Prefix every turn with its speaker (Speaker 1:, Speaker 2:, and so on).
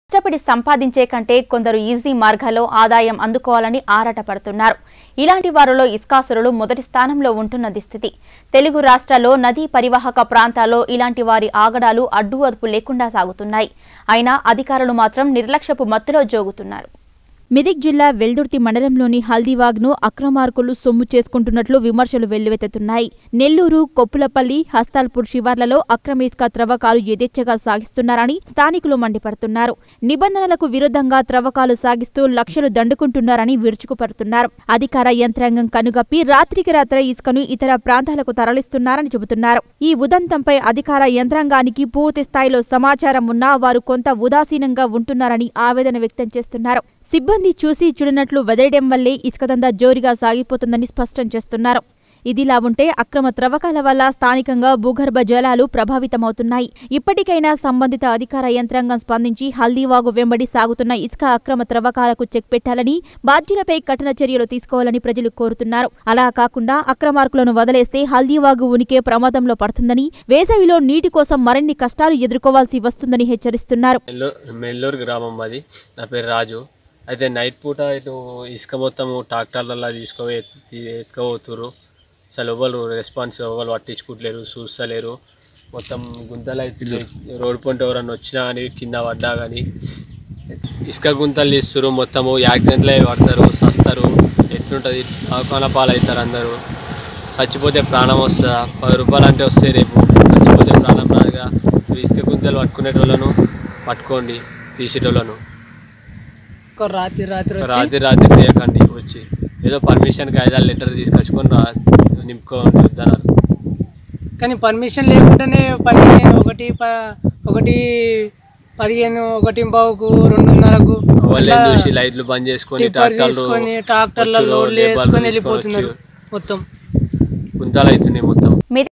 Speaker 1: కష్టపడి సంపాదించే కంటే కొందరు ఈజీ మార్గాల్లో ఆదాయం అందుకోవాలని ఆరాటపడుతున్నారు ఇలాంటి వారిలో ఇస్కాసురులు మొదటి స్థానంలో ఉంటున్నది స్థితి తెలుగు రాష్ట్రాల్లో నదీ పరివాహక ప్రాంతాల్లో ఇలాంటి వారి ఆగడాలు అడ్డు అదుపు లేకుండా సాగుతున్నాయి అయినా అధికారులు మాత్రం నిర్లక్ష్యపు మత్తులో జోగుతున్నారు మెదక్ జిల్లా వెల్దుర్తి మండలంలోని హల్దీవాగ్ను అక్రమార్కులు సొమ్ము చేసుకుంటున్నట్లు విమర్శలు వెల్లువెత్తుతున్నాయి నెల్లూరు కొప్పులపల్లి హస్తాల్పూర్ శివార్లలో అక్రమ ఇసుక త్రవ్వకాలు యథేచ్ఛగా సాగిస్తున్నారని స్థానికులు మండిపడుతున్నారు నిబంధనలకు విరుద్ధంగా త్రవ్వకాలు సాగిస్తూ లక్షలు దండుకుంటున్నారని విరుచుకుపడుతున్నారు అధికార యంత్రాంగం కనుగప్పి రాత్రికి రాత్రే ఇసుకను ఇతర ప్రాంతాలకు తరలిస్తున్నారని చెబుతున్నారు ఈ ఉదంతంపై అధికార యంత్రాంగానికి పూర్తి స్థాయిలో సమాచారం ఉన్నా వారు కొంత ఉదాసీనంగా ఉంటున్నారని ఆవేదన వ్యక్తం చేస్తున్నారు సిబ్బంది చూసి చూడనట్లు వదిలేయడం వల్లే ఇసుకదందా జోరుగా సాగిపోతుందని స్పష్టం చేస్తున్నారు ఇదిలా ఉంటే అక్రమ త్రవ్వకాల వల్ల స్థానికంగా భూగర్భ జలాలు ప్రభావితమవుతున్నాయి ఇప్పటికైనా సంబంధిత అధికార యంత్రాంగం స్పందించి హల్దీవాగు వెంబడి సాగుతున్న ఇసుక అక్రమ త్రవ్వకాలకు చెక్ పెట్టాలని బాధ్యులపై కఠిన చర్యలు తీసుకోవాలని ప్రజలు కోరుతున్నారు అలా కాకుండా అక్రమార్కులను వదిలేస్తే హల్దీవాగు ఉనికి ప్రమాదంలో పడుతుందని వేసవిలో నీటి కోసం మరిన్ని కష్టాలు ఎదుర్కోవాల్సి వస్తుందని హెచ్చరిస్తున్నారు
Speaker 2: మెల్లూరు మెల్లూరు గ్రామం మాది నా పేరు రాజు అయితే నైట్ పూట ఇటు ఇసుక మొత్తము ట్రాక్టర్లలో తీసుకుపోయి ఎత్తి- ఎత్తుకుపోతుర్రు అసలు ఎవరు రెస్పాన్స్ ఎవరు పట్టించుకుంటలేరు చూస్తలేరు మొత్తం గుంతలు అవుతున్నాయి రోడ్ పొంట ఎవరన్నా వచ్చినా కానీ కింద పడ్డా కానీ ఇసుక గుంతలు తీస్తున్నారు మొత్తము యాక్సిడెంట్లు అయి పడతారు సస్తారు ఎట్లుంటుంది అవకాన పాలు అవుతారు అందరూ చచ్చిపోతే ప్రాణం వస్తుందా పది రూపాయలు అంటే వస్తాయి రేపు చచ్చిపోతే ప్రాణం రాదుగా మీరు ఇసుక గుంతలు పట్టుకునేటోళ్ళను పట్టుకోండి తీసేటోళ్ళను
Speaker 3: ఒక రాత్రి రాత్రి వచ్చి
Speaker 2: రాత్రి రాత్రి తీయకండి వచ్చి ఏదో పర్మిషన్కి ఐదారు లెటర్ తీసుకొచ్చుకొని రా నింపుకోండి వద్దన్నారు
Speaker 3: కానీ పర్మిషన్ లేకుండానే పని ఒకటి ప- ఒకటి పదిహేను ఒకటి బావుకు రెండున్నరకు
Speaker 2: వాళ్ళే
Speaker 3: ఇట్లా
Speaker 2: చూసి లైట్లు బంద్ చేసుకొని
Speaker 3: టిప్పర్
Speaker 2: ట్రాక్టర్లు
Speaker 3: తీసుకొని ట్రాక్టర్ల
Speaker 2: వచ్చుడు,
Speaker 3: లోడ్లు
Speaker 2: లేబర్లు
Speaker 3: వేసుకొని
Speaker 2: తీసుకొని
Speaker 3: వెళ్ళిపోతున్నారు
Speaker 2: వచ్చి
Speaker 3: మొత్తం
Speaker 2: గుంతలు అవుతున్నాయి మొత్తం